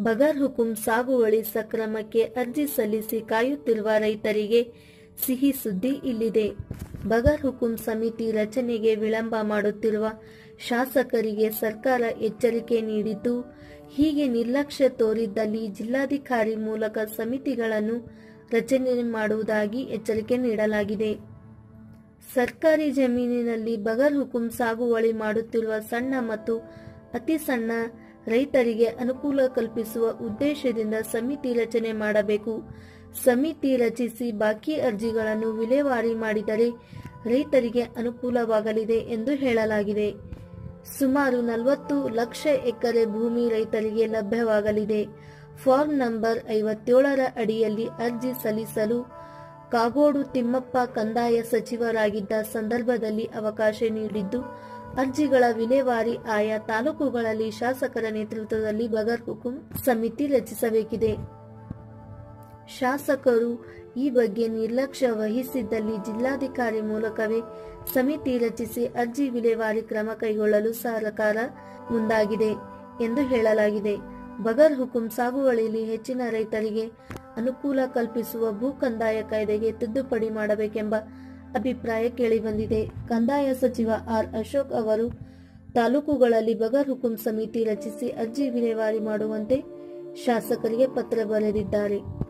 ಬಗರ್ ಹುಕುಂ ಸಾಗುವಳಿ ಸಕ್ರಮಕ್ಕೆ ಅರ್ಜಿ ಸಲ್ಲಿಸಿ ಕಾಯುತ್ತಿರುವ ರೈತರಿಗೆ ಸಿಹಿ ಸುದ್ದಿ ಇಲ್ಲಿದೆ ಬಗರ್ ಹುಕುಂ ಸಮಿತಿ ರಚನೆಗೆ ವಿಳಂಬ ಮಾಡುತ್ತಿರುವ ಶಾಸಕರಿಗೆ ಸರ್ಕಾರ ಎಚ್ಚರಿಕೆ ನೀಡಿದ್ದು ಹೀಗೆ ನಿರ್ಲಕ್ಷ್ಯ ತೋರಿದ್ದಲ್ಲಿ ಜಿಲ್ಲಾಧಿಕಾರಿ ಮೂಲಕ ಸಮಿತಿಗಳನ್ನು ರಚನೆ ಮಾಡುವುದಾಗಿ ಎಚ್ಚರಿಕೆ ನೀಡಲಾಗಿದೆ ಸರ್ಕಾರಿ ಜಮೀನಿನಲ್ಲಿ ಬಗರ್ ಹುಕುಂ ಸಾಗುವಳಿ ಮಾಡುತ್ತಿರುವ ಸಣ್ಣ ಮತ್ತು ಅತಿ ಸಣ್ಣ ರೈತರಿಗೆ ಅನುಕೂಲ ಕಲ್ಪಿಸುವ ಉದ್ದೇಶದಿಂದ ಸಮಿತಿ ರಚನೆ ಮಾಡಬೇಕು ಸಮಿತಿ ರಚಿಸಿ ಬಾಕಿ ಅರ್ಜಿಗಳನ್ನು ವಿಲೇವಾರಿ ಮಾಡಿದರೆ ರೈತರಿಗೆ ಅನುಕೂಲವಾಗಲಿದೆ ಎಂದು ಹೇಳಲಾಗಿದೆ ಸುಮಾರು ನಲವತ್ತು ಲಕ್ಷ ಎಕರೆ ಭೂಮಿ ರೈತರಿಗೆ ಲಭ್ಯವಾಗಲಿದೆ ಫಾರ್ಮ್ ನಂಬರ್ ಐವತ್ತೇಳರ ಅಡಿಯಲ್ಲಿ ಅರ್ಜಿ ಸಲ್ಲಿಸಲು ಕಾಗೋಡು ತಿಮ್ಮಪ್ಪ ಕಂದಾಯ ಸಚಿವರಾಗಿದ್ದ ಸಂದರ್ಭದಲ್ಲಿ ಅವಕಾಶ ನೀಡಿದ್ದು ಅರ್ಜಿಗಳ ವಿಲೇವಾರಿ ಆಯಾ ತಾಲೂಕುಗಳಲ್ಲಿ ಶಾಸಕರ ನೇತೃತ್ವದಲ್ಲಿ ಬಗರ್ ಹುಕುಂ ಸಮಿತಿ ರಚಿಸಬೇಕಿದೆ ಶಾಸಕರು ಈ ಬಗ್ಗೆ ನಿರ್ಲಕ್ಷ್ಯ ವಹಿಸಿದ್ದಲ್ಲಿ ಜಿಲ್ಲಾಧಿಕಾರಿ ಮೂಲಕವೇ ಸಮಿತಿ ರಚಿಸಿ ಅರ್ಜಿ ವಿಲೇವಾರಿ ಕ್ರಮ ಕೈಗೊಳ್ಳಲು ಸರ್ಕಾರ ಮುಂದಾಗಿದೆ ಎಂದು ಹೇಳಲಾಗಿದೆ ಬಗರ್ ಹುಕುಂ ಸಾಗುವಳಿಯಲ್ಲಿ ಹೆಚ್ಚಿನ ರೈತರಿಗೆ ಅನುಕೂಲ ಕಲ್ಪಿಸುವ ಭೂ ಕಂದಾಯ ಕಾಯ್ದೆಗೆ ತಿದ್ದುಪಡಿ ಮಾಡಬೇಕೆಂಬ ಅಭಿಪ್ರಾಯ ಕೇಳಿಬಂದಿದೆ ಕಂದಾಯ ಸಚಿವ ಆರ್ ಅಶೋಕ್ ಅವರು ತಾಲೂಕುಗಳಲ್ಲಿ ಬಗರ್ ಹುಕುಂ ಸಮಿತಿ ರಚಿಸಿ ಅರ್ಜಿ ವಿಲೇವಾರಿ ಮಾಡುವಂತೆ ಶಾಸಕರಿಗೆ ಪತ್ರ ಬರೆದಿದ್ದಾರೆ